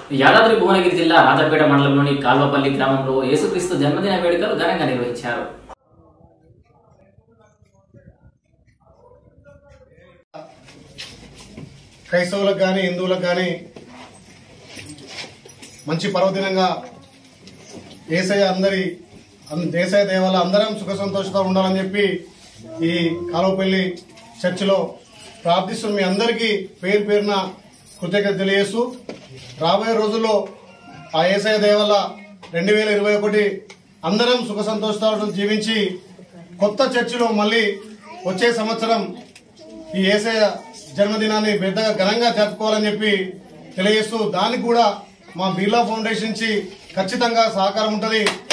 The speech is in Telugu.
యాదాద్రి భువనగిరి జిల్లా రాజపేట మండలంలోని కాల్వపల్లి గ్రామంలో యేసుక్రీస్తు జన్మదిన వేడుకలు ఘనంగా నిర్వహించారు క్రైస్తవులకు కానీ హిందువులకు కానీ మంచి పర్వదినంగా ఏసయ్య అందరి అన్- దేశాయ దేవాల అందరం సుఖ సంతోషంతో ఉండాలని చెప్పి ఈ కాలువపల్లి చర్చిలో ప్రార్థిస్తున్న మీ అందరికీ పేరు పేరున కృతజ్ఞత తెలియజేస్తూ రాబోయే రోజుల్లో ఆ ఏసయ దేవల రెండు వేల ఇరవై ఒకటి అందరం సుఖ సంతోషాలతో జీవించి కొత్త చర్చిలో మళ్ళీ వచ్చే సంవత్సరం ఈ ఏసయ జన్మదినాన్ని పెద్దగా ఘనంగా జరుపుకోవాలని చెప్పి తెలియజేస్తూ దానికి కూడా మా బిర్లా ఫౌండేషన్ నుంచి ఖచ్చితంగా సహకారం ఉంటుంది